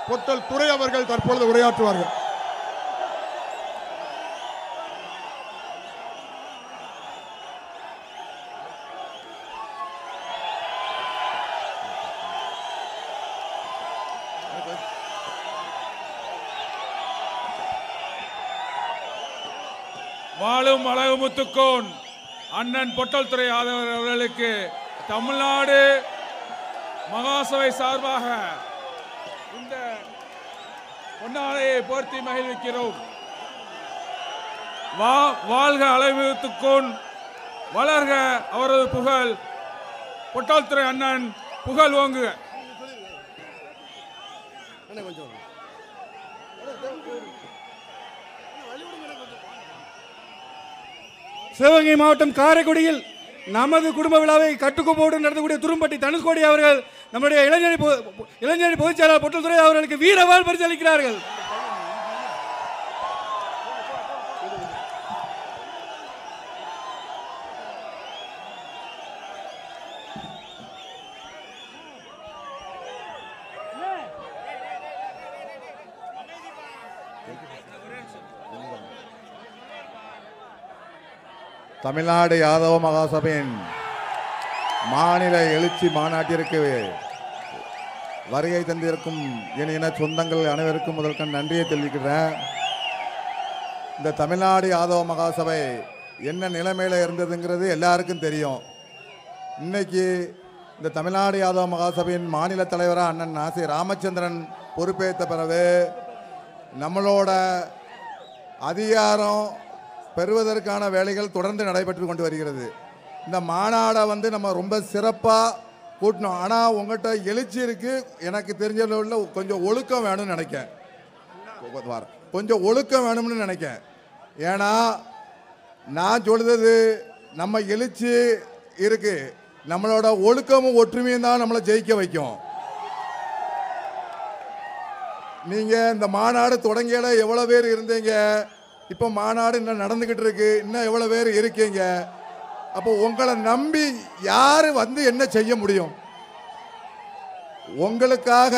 பொட்டல் துறை அவர்கள் தற்பொழுது உரையாற்றுவார்கள் வாழும் அழகுமுத்துக்கோன் அண்ணன் பொட்டல் துறை ஆதவர் அவர்களுக்கு தமிழ்நாடு மகாசபை சார்பாக இந்த பொன்னாடையை போர்த்தி மகிழ்விக்கிறோம் வா வாழ்க அழகுமுத்துக்கோன் வளர்க அவரது புகழ் பொட்டல் துறை அண்ணன் புகழ் ஓங்குக சிவகங்கை மாவட்டம் காரைக்குடியில் நமது குடும்ப விழாவை கட்டுக்கோப்போடு நடத்தக்கூடிய துரும்பட்டி தனுஷ்கோடி அவர்கள் நம்முடைய இளைஞர் பொ- இளைஞர் பொதுச் செயலாளர் பொட்டல்துறை அவர்களுக்கு வீரவாள் பரிசளிக்கிறார்கள் தமிழ்நாடு யாதவ மகாசபையின் மாநில எழுச்சி மாநாட்டிற்கு வருகை தந்திருக்கும் என் இன சொந்தங்கள் அனைவருக்கும் முதற்கண் நன்றியை தெரிவிக்கிறேன் இந்த தமிழ்நாடு யாதவ மகாசபை என்ன நிலைமையில் இருந்ததுங்கிறது எல்லாருக்கும் தெரியும் இன்னைக்கு இந்த தமிழ்நாடு யாதவ மகாசபையின் மாநில தலைவராக அண்ணன் நாசி ராமச்சந்திரன் பொறுப்பேற்ற பிறகு நம்மளோட அதிகாரம் பெறுவதற்கான வேலைகள் தொடர்ந்து நடைபெற்று கொண்டு வருகிறது இந்த மாநாடை வந்து நம்ம ரொம்ப சிறப்பாக கூட்டணும் ஆனால் உங்கள்கிட்ட எழுச்சி இருக்கு எனக்கு தெரிஞ்ச அளவில் கொஞ்சம் ஒழுக்கம் வேணும்னு நினைக்கேன் வரேன். கொஞ்சம் ஒழுக்கம் வேணும்னு நினைக்கேன் ஏன்னா நான் சொல்றது நம்ம எழுச்சி இருக்கு நம்மளோட ஒழுக்கமும் ஒற்றுமையும் தான் நம்மளை ஜெயிக்க வைக்கும் நீங்க இந்த மாநாடு தொடங்கியில எவ்வளவு பேர் இருந்தீங்க இப்போ மாநாடு இன்னும் நடந்துகிட்டு இருக்கு இன்னும் எவ்வளவு பேர் இருக்கீங்க அப்போ உங்களை நம்பி யாரு வந்து என்ன செய்ய முடியும் உங்களுக்காக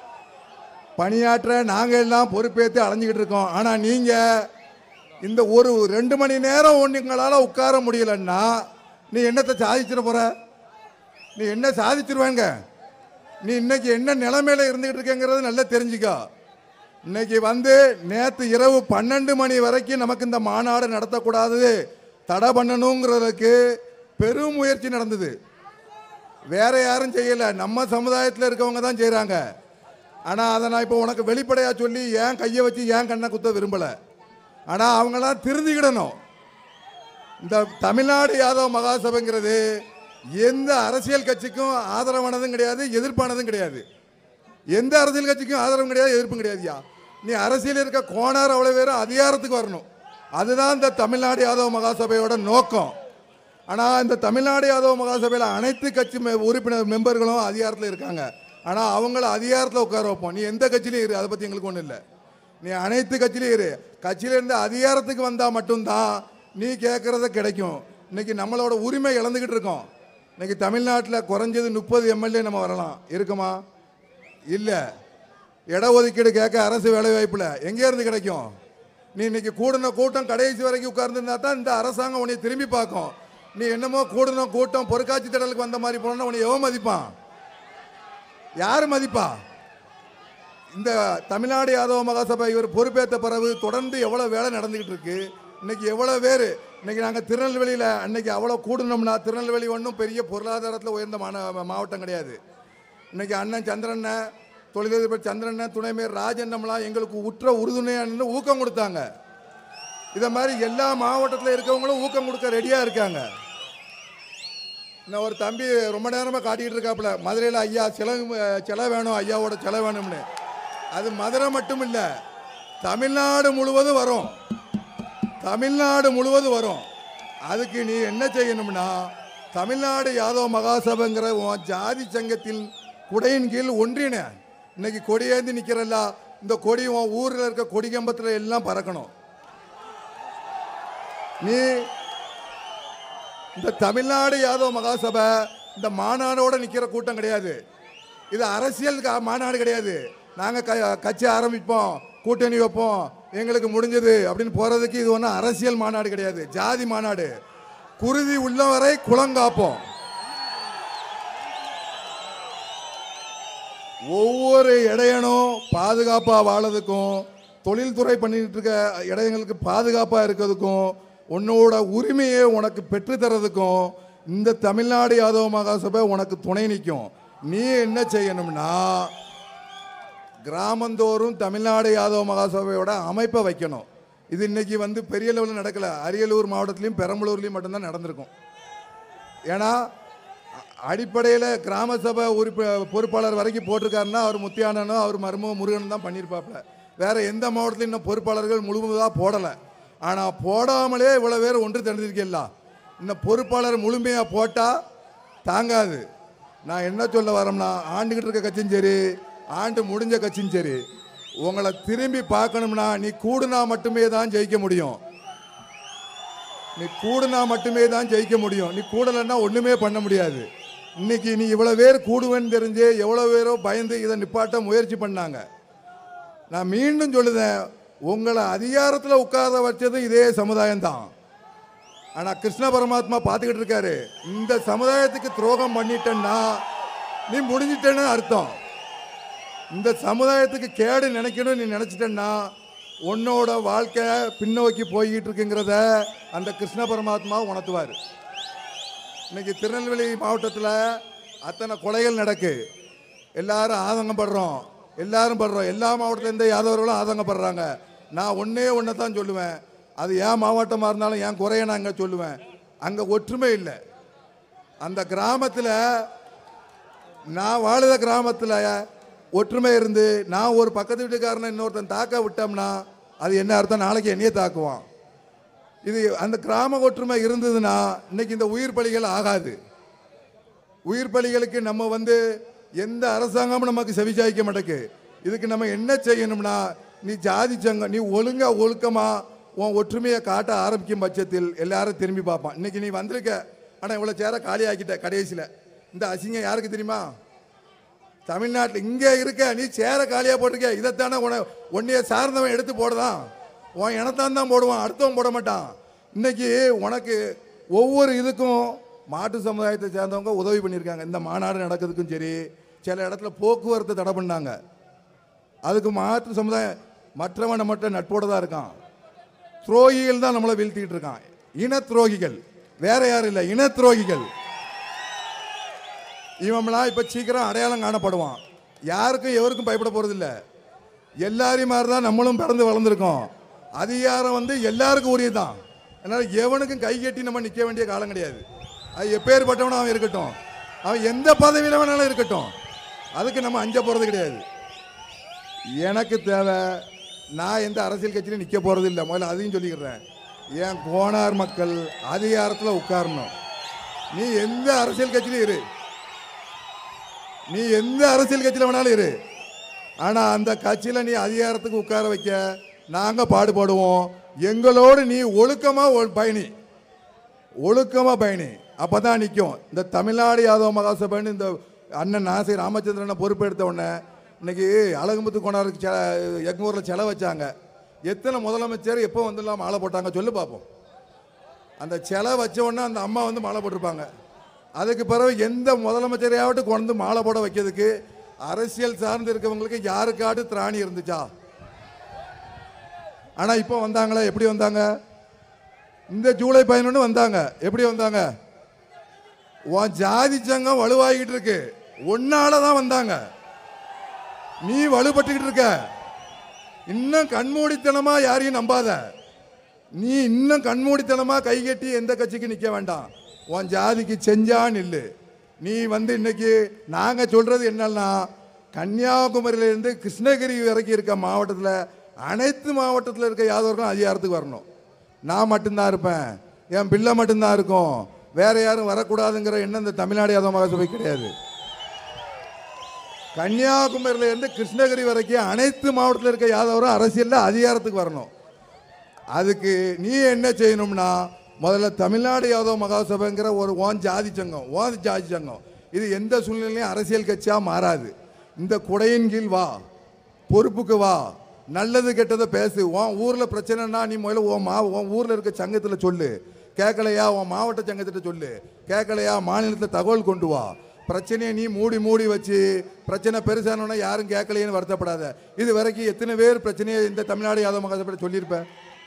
பணியாற்ற நாங்க எல்லாம் பொறுப்பேற்று அலைஞ்சிக்கிட்டு இருக்கோம் ஆனா நீங்க இந்த ஒரு ரெண்டு மணி நேரம் உங்களால உட்கார முடியலன்னா நீ என்னத்தை சாதிச்சிட போற நீ என்ன சாதிச்சிருவாங்க நீ இன்னைக்கு என்ன நிலைமையில இருந்துகிட்டு இருக்கேங்கிறது நல்லா தெரிஞ்சுக்கோ இன்னைக்கு வந்து நேத்து இரவு பன்னெண்டு மணி வரைக்கும் நமக்கு இந்த மாநாடு நடத்தக்கூடாது தடை பண்ணணுங்கிறதுக்கு பெரும் முயற்சி நடந்தது வேற யாரும் செய்யல நம்ம சமுதாயத்தில் இருக்கவங்க தான் செய்றாங்க ஆனா அதை நான் இப்போ உனக்கு வெளிப்படையா சொல்லி ஏன் கையை வச்சு ஏன் கண்ணை குத்த விரும்பல ஆனா அவங்களாம் திருந்திக்கிடணும் இந்த தமிழ்நாடு யாதவ மகாசபைங்கிறது எந்த அரசியல் கட்சிக்கும் ஆதரவானதும் கிடையாது எதிர்ப்பானதும் கிடையாது எந்த அரசியல் கட்சிக்கும் ஆதரவும் கிடையாது எதிர்ப்பும் கிடையாதுயா நீ அரசியல் இருக்க கோணார் அவ்வளோ பேரும் அதிகாரத்துக்கு வரணும் அதுதான் இந்த தமிழ்நாடு யாதவ மகாசபையோட நோக்கம் ஆனால் இந்த தமிழ்நாடு யாதவ மகாசபையில் அனைத்து கட்சி மெ- உறுப்பினர் மெம்பர்களும் அதிகாரத்தில் இருக்காங்க ஆனால் அவங்கள அதிகாரத்தில் உட்கார வைப்போம் நீ எந்த கட்சியிலையும் இரு அதை பற்றி எங்களுக்கு ஒன்றும் இல்லை நீ அனைத்து கட்சியிலையும் இரு கட்சியிலேருந்து அதிகாரத்துக்கு வந்தால் மட்டும்தான் நீ கேட்குறத கிடைக்கும் இன்னைக்கு நம்மளோட உரிமை இழந்துக்கிட்டு இருக்கோம் இன்னைக்கு தமிழ்நாட்டில் குறைஞ்சது முப்பது எம்எல்ஏ நம்ம வரலாம் இருக்குமா இல்லை இடஒதுக்கீடு கேட்க அரசு வேலை வாய்ப்பில் எங்கேருந்து கிடைக்கும் நீ இன்னைக்கு கூடின கூட்டம் கடைசி வரைக்கும் உட்கார்ந்துருந்தா தான் இந்த அரசாங்கம் உன்னை திரும்பி பார்க்கும் நீ என்னமோ கூடின கூட்டம் பொறுக்காட்சி திடலுக்கு வந்த மாதிரி போனா உன்னை எவன் மதிப்பான் யார் மதிப்பா இந்த தமிழ்நாடு யாதவ மகாசபை இவர் பொறுப்பேற்ற பிறகு தொடர்ந்து எவ்வளோ வேலை நடந்துக்கிட்டு இருக்கு இன்னைக்கு எவ்வளோ பேர் இன்னைக்கு நாங்கள் திருநெல்வேலியில் அன்னைக்கு அவ்வளோ கூடணும்னா திருநெல்வேலி ஒன்றும் பெரிய பொருளாதாரத்தில் உயர்ந்த மாந மாவட்டம் கிடையாது இன்னைக்கு அண்ணன் சந்திரண்ண தொழிலதிபர் சந்திரண்ண துணைமேர் ராஜண்ணம்லாம் எங்களுக்கு உற்ற உறுதுணையாக நின்று ஊக்கம் கொடுத்தாங்க இதை மாதிரி எல்லா மாவட்டத்தில் இருக்கவங்களும் ஊக்கம் கொடுக்க ரெடியாக இருக்காங்க இன்னும் ஒரு தம்பி ரொம்ப நேரமாக காட்டிக்கிட்டு இருக்காப்புல மதுரையில் ஐயா சிலை சிலை வேணும் ஐயாவோட சிலை வேணும்னு அது மதுரை மட்டும் இல்லை தமிழ்நாடு முழுவதும் வரும் தமிழ்நாடு முழுவதும் வரும் அதுக்கு நீ என்ன செய்யணும்னா தமிழ்நாடு யாதவ மகாசபைங்கிற உன் ஜாதி சங்கத்தில் குடையின் கீழ் ஒன்றின இன்னைக்கு கொடியேந்தி நிற்கிறல்ல இந்த கொடி உன் ஊரில் இருக்க கொடி கம்பத்தில் எல்லாம் பறக்கணும் நீ இந்த தமிழ்நாடு யாதவ மகாசபை இந்த மாநாடோட நிக்கிற கூட்டம் கிடையாது இது அரசியல் கா- மாநாடு கிடையாது நாங்கள் க கட்சி ஆரம்பிப்போம் கூட்டணி வைப்போம் எங்களுக்கு முடிஞ்சது அப்படின்னு போகிறதுக்கு இது ஒன்றும் அரசியல் மாநாடு கிடையாது ஜாதி மாநாடு குருதி உள்ளவரை குளங்காப்போம் ஒவ்வொரு இடையனும் பாதுகாப்பாக வாழறதுக்கும் தொழில்துறை பண்ணிட்டு இருக்க இடையங்களுக்கு பாதுகாப்பாக இருக்கிறதுக்கும் உன்னோட உரிமையை உனக்கு பெற்றுத்தரதுக்கும் இந்த தமிழ்நாடு யாதவ மகாசபை உனக்கு துணை நிற்கும் நீ என்ன செய்யணும்னா கிராமந்தோறும் தமிழ்நாடு யாதவ மகாசபையோட அமைப்பை வைக்கணும் இது இன்னைக்கு வந்து பெரிய லெவலில் நடக்கல அரியலூர் மாவட்டத்திலையும் பெரம்பலூர்லையும் மட்டும்தான் நடந்திருக்கும் ஏன்னா அடிப்படையில் கிராம சபை உறுப்பி பொறுப்பாளர் வரைக்கும் போட்டிருக்காருன்னா அவர் முத்தியானனோ அவர் மருமக முருகன் தான் பண்ணியிருப்பாப்புல வேற எந்த மாவட்டத்திலும் இன்னும் பொறுப்பாளர்கள் முழுமையாக போடலை ஆனால் போடாமலே இவ்வளோ பேர் ஒன்று திறந்திருக்கல இன்னும் பொறுப்பாளர் முழுமையாக போட்டால் தாங்காது நான் என்ன சொல்ல வரேன்னா ஆண்டுகிட்டு இருக்க கட்சியும் சரி ஆண்டு முடிஞ்ச கட்சியும் சரி உங்களை திரும்பி பார்க்கணும்னா நீ கூடுனா மட்டுமே தான் ஜெயிக்க முடியும் நீ கூடுனா மட்டுமே தான் ஜெயிக்க முடியும் நீ கூடலைன்னா ஒண்ணுமே பண்ண முடியாது இன்னைக்கு நீ இவ்வளவு பேர் கூடுவேன்னு தெரிஞ்சு எவ்வளவு பேரோ பயந்து இதை நிப்பாட்ட முயற்சி பண்ணாங்க நான் மீண்டும் சொல்லுதேன் உங்களை அதிகாரத்தில் உட்கார வச்சது இதே சமுதாயம் தான் ஆனால் கிருஷ்ண பரமாத்மா பார்த்துக்கிட்டு இருக்காரு இந்த சமுதாயத்துக்கு துரோகம் பண்ணிட்டேன்னா நீ முடிஞ்சிட்டேன்னு அர்த்தம் இந்த சமுதாயத்துக்கு கேடு நினைக்கணும்னு நீ நினச்சிட்டேன்னா உன்னோட வாழ்க்கை பின்னோக்கி போய்கிட்டு இருக்குங்கிறத அந்த கிருஷ்ண பரமாத்மா உணர்த்துவார் இன்னைக்கு திருநெல்வேலி மாவட்டத்தில் அத்தனை கொலைகள் நடக்கு எல்லாரும் ஆதங்கப்படுறோம் எல்லாரும் படுறோம் எல்லா மாவட்டத்துலேருந்து யாதவர்களும் ஆதங்கப்படுறாங்க நான் ஒன்றே ஒன்று தான் சொல்லுவேன் அது ஏன் மாவட்டமாக இருந்தாலும் என் குறைய நான் அங்கே சொல்லுவேன் அங்கே ஒற்றுமை இல்லை அந்த கிராமத்தில் நான் வாழுத கிராமத்தில் ஒற்றுமை இருந்து நான் ஒரு பக்கத்து வீட்டுக்காரனை இன்னொருத்தன் தாக்க விட்டோம்னா அது என்ன அர்த்தம் நாளைக்கு என்னையே தாக்குவான் இது அந்த கிராம ஒற்றுமை இருந்ததுன்னா இன்னைக்கு இந்த உயிர் பலிகள் ஆகாது உயிர் பலிகளுக்கு நம்ம வந்து எந்த அரசாங்கமும் நமக்கு செவிச்சாய்க்க மாட்டேக்கு இதுக்கு நம்ம என்ன செய்யணும்னா நீ ஜாதி சங்கம் நீ ஒழுங்கா ஒழுக்கமா உன் ஒற்றுமையை காட்ட ஆரம்பிக்கும் பட்சத்தில் எல்லாரும் திரும்பி பார்ப்பான் இன்னைக்கு நீ வந்திருக்க ஆனால் இவ்வளோ சேர காலி ஆக்கிட்ட கடைசியில் இந்த அசிங்கம் யாருக்கு தெரியுமா தமிழ்நாட்டில் இங்கே இருக்க நீ சேர காலியாக போட்டிருக்க இதைத்தானே உன உன்னைய சார்ந்தவன் எடுத்து போடுதான் உன் இனத்தான் தான் போடுவான் அடுத்தவன் போட மாட்டான் இன்னைக்கு உனக்கு ஒவ்வொரு இதுக்கும் மாட்டு சமுதாயத்தை சேர்ந்தவங்க உதவி பண்ணியிருக்காங்க இந்த மாநாடு நடக்கிறதுக்கும் சரி சில இடத்துல போக்குவரத்து தடை பண்ணாங்க அதுக்கு மாற்று சமுதாயம் மற்றவன் நம்மகிட்ட நட்போட தான் இருக்கான் துரோகிகள் தான் நம்மளை வீழ்த்திக்கிட்டு இருக்கான் இன துரோகிகள் வேற யாரும் இல்லை இன துரோகிகள் இவன்லாம் இப்போ சீக்கிரம் அடையாளம் காணப்படுவான் யாருக்கும் எவருக்கும் பயப்பட போகிறதில்ல எல்லாரையும் மாதிரி தான் நம்மளும் பிறந்து வளர்ந்துருக்கோம் அதிகாரம் வந்து எல்லாருக்கும் உரியதான் அதனால் எவனுக்கும் கை கட்டி நம்ம நிற்க வேண்டிய காலம் கிடையாது அது எப்பேற்பட்டவனும் அவன் இருக்கட்டும் அவன் எந்த பதவியில் வேணாலும் இருக்கட்டும் அதுக்கு நம்ம அஞ்ச போகிறது கிடையாது எனக்கு தேவை நான் எந்த அரசியல் கட்சியிலும் நிற்க போகிறது இல்லை முதல்ல அதையும் சொல்லிக்கிறேன் என் கோனார் மக்கள் அதிகாரத்தில் உட்காரணும் நீ எந்த அரசியல் கட்சியிலும் இரு நீ எந்த அரசியல் கட்சியில் வேணாலும் இரு ஆனால் அந்த கட்சியில் நீ அதிகாரத்துக்கு உட்கார வைக்க நாங்கள் பாடுபடுவோம் எங்களோடு நீ ஒழுக்கமாக பயணி ஒழுக்கமாக பயணி அப்போ தான் நிற்கும் இந்த தமிழ்நாடு யாதவ மகாசபைன்னு இந்த அண்ணன் நாசை ராமச்சந்திரனை பொறுப்பெடுத்த உடனே இன்னைக்கு அழகுமுத்து கொண்டாருக்கு செ எக்மூரில் செலவு வச்சாங்க எத்தனை முதலமைச்சர் எப்போ வந்துடலாம் மாலை போட்டாங்க சொல்லு பார்ப்போம் அந்த செலை வச்ச உடனே அந்த அம்மா வந்து மாலை போட்டிருப்பாங்க அதுக்கு பிறகு எந்த முதலமைச்சரையாவட்டு கொண்டு மாலை போட வைக்கிறதுக்கு அரசியல் சார்ந்து இருக்கவங்களுக்கு யாருக்காட்டு திராணி இருந்துச்சா ஆனால் இப்போ வந்தாங்களா எப்படி வந்தாங்க இந்த ஜூலை பதினொன்று வந்தாங்க எப்படி வந்தாங்க உன் ஜாதி சங்கம் வலுவாகிட்டு இருக்கு உன்னால தான் வந்தாங்க நீ வலுப்பட்டுக்கிட்டு இருக்க இன்னும் கண்மூடித்தனமா யாரையும் நம்பாத நீ இன்னும் கண்மூடித்தனமா கைகட்டி எந்த கட்சிக்கு நிற்க வேண்டாம் உன் ஜாதிக்கு செஞ்சா நில்லு நீ வந்து இன்னைக்கு நாங்க சொல்றது என்னன்னா கன்னியாகுமரியிலேருந்து கிருஷ்ணகிரி வரைக்கும் இருக்க மாவட்டத்தில் அனைத்து மாவட்டத்தில் இருக்க யாதவர்களும் அதிகாரத்துக்கு வரணும் நான் மட்டும்தான் இருப்பேன் என் பிள்ளை மட்டும்தான் இருக்கும் வேற யாரும் வரக்கூடாதுங்கிற எண்ணம் இந்த தமிழ்நாடு யாதவ மகாசபை கிடையாது கன்னியாகுமரியில இருந்து கிருஷ்ணகிரி வரைக்கும் அனைத்து மாவட்டத்தில் இருக்க யாதவரும் அரசியலில் அதிகாரத்துக்கு வரணும் அதுக்கு நீ என்ன செய்யணும்னா முதல்ல தமிழ்நாடு யாதவ மகாசபைங்கிற ஒரு ஓன் ஜாதி சங்கம் ஓன் ஜாதி சங்கம் இது எந்த சூழ்நிலையும் அரசியல் கட்சியாக மாறாது இந்த குடையின் கீழ் வா பொறுப்புக்கு வா நல்லது கெட்டதை பேசு உன் ஊரில் பிரச்சனைனா நீ முதல்ல உன் மா உன் ஊரில் இருக்க சங்கத்தில் சொல்லு கேட்கலையா உன் மாவட்ட சங்கத்திட்ட சொல்லு கேட்கலையா மாநிலத்தில் தகவல் கொண்டு வா பிரச்சனையை நீ மூடி மூடி வச்சு பிரச்சனை பெருசானோன்னா யாரும் கேட்கலையேன்னு வருத்தப்படாத இது வரைக்கும் எத்தனை பேர் பிரச்சனையை இந்த தமிழ்நாடு யாதவ மகாசபையில் சொல்லியிருப்பேன்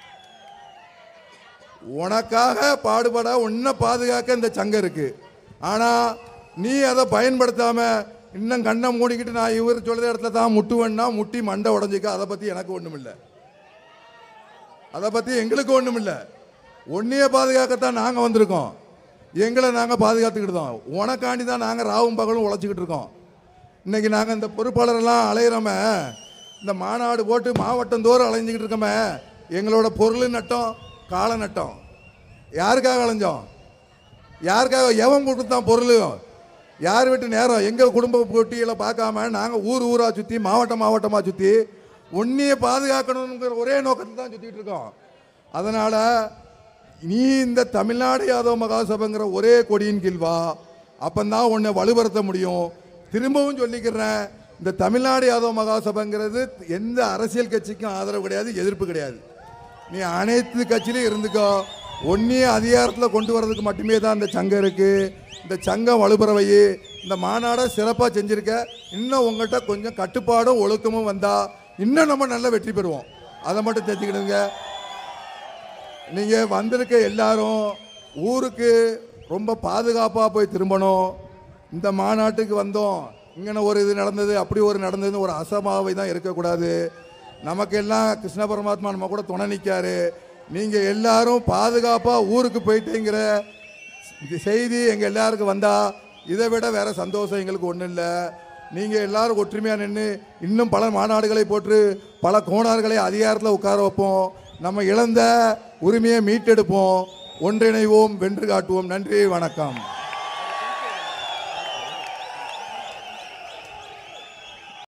உனக்காக பாடுபட உன்னை பாதுகாக்க இந்த சங்கம் இருக்கு ஆனா நீ அதை பயன்படுத்தாம இன்னும் கண்ணை மூடிக்கிட்டு நான் இவர் சொல்ற இடத்துல தான் முட்டுவேன்னா முட்டி மண்டை உடஞ்சிக்க அதை பத்தி எனக்கு ஒண்ணும் இல்லை அதை பத்தி எங்களுக்கு ஒண்ணும் இல்லை உன்னைய பாதுகாக்கத்தான் நாங்க வந்திருக்கோம் எங்களை நாங்க பாதுகாத்துக்கிட்டு தான் உனக்காண்டி தான் நாங்க ராவும் பகலும் உழைச்சிக்கிட்டு இருக்கோம் இன்னைக்கு நாங்க இந்த பொறுப்பாளரெல்லாம் அலையிறோம இந்த மாநாடு போட்டு மாவட்டம் தோறும் அலைஞ்சிக்கிட்டு இருக்கோமே எங்களோட பொருள் நட்டம் கால நட்டம் யாருக்காக அலைஞ்சோம் யாருக்காக எவன் கொடுத்தான் பொருள் யார் வீட்டு நேரம் எங்கள் குடும்ப போட்டிகளை பார்க்காம நாங்கள் ஊர் ஊராக சுற்றி மாவட்டம் மாவட்டமாக சுற்றி உன்னையே பாதுகாக்கணுங்கிற ஒரே நோக்கத்தில் தான் சுற்றிட்டு இருக்கோம் அதனால் நீ இந்த தமிழ்நாடு யாதவ மகாசபைங்கிற ஒரே கொடியின் கீழ் வா அப்பந்தான் உன்னை வலுப்படுத்த முடியும் திரும்பவும் சொல்லிக்கிறேன் இந்த தமிழ்நாடு யாதவ மகாசபைங்கிறது எந்த அரசியல் கட்சிக்கும் ஆதரவு கிடையாது எதிர்ப்பு கிடையாது நீ அனைத்து கட்சியிலும் இருந்துக்கோ ஒன்றிய அதிகாரத்தில் கொண்டு வர்றதுக்கு மட்டுமே தான் இந்த சங்கம் இருக்கு இந்த சங்கம் வலுப்பெறவை இந்த மாநாடை சிறப்பாக செஞ்சிருக்க இன்னும் உங்கள்கிட்ட கொஞ்சம் கட்டுப்பாடும் ஒழுக்கமும் வந்தா இன்னும் நம்ம நல்லா வெற்றி பெறுவோம் அதை மட்டும் தெரிஞ்சுக்கிடுங்க நீங்கள் வந்திருக்க எல்லாரும் ஊருக்கு ரொம்ப பாதுகாப்பாக போய் திரும்பணும் இந்த மாநாட்டுக்கு வந்தோம் இங்கன ஒரு இது நடந்தது அப்படி ஒரு நடந்ததுன்னு ஒரு அசமாவை தான் இருக்கக்கூடாது நமக்கு எல்லாம் கிருஷ்ண பரமாத்மா நம்ம கூட துணை நிற்காரு நீங்கள் எல்லாரும் பாதுகாப்பாக ஊருக்கு போயிட்டேங்கிற இந்த செய்தி எங்கள் எல்லாருக்கும் வந்தால் இதை விட வேற சந்தோஷம் எங்களுக்கு ஒன்றும் இல்லை நீங்கள் எல்லாரும் ஒற்றுமையாக நின்று இன்னும் பல மாநாடுகளை போட்டு பல கோணார்களை அதிகாரத்தில் உட்கார வைப்போம் நம்ம இழந்த உரிமையை மீட்டெடுப்போம் ஒன்றிணைவோம் வென்று காட்டுவோம் நன்றி வணக்கம்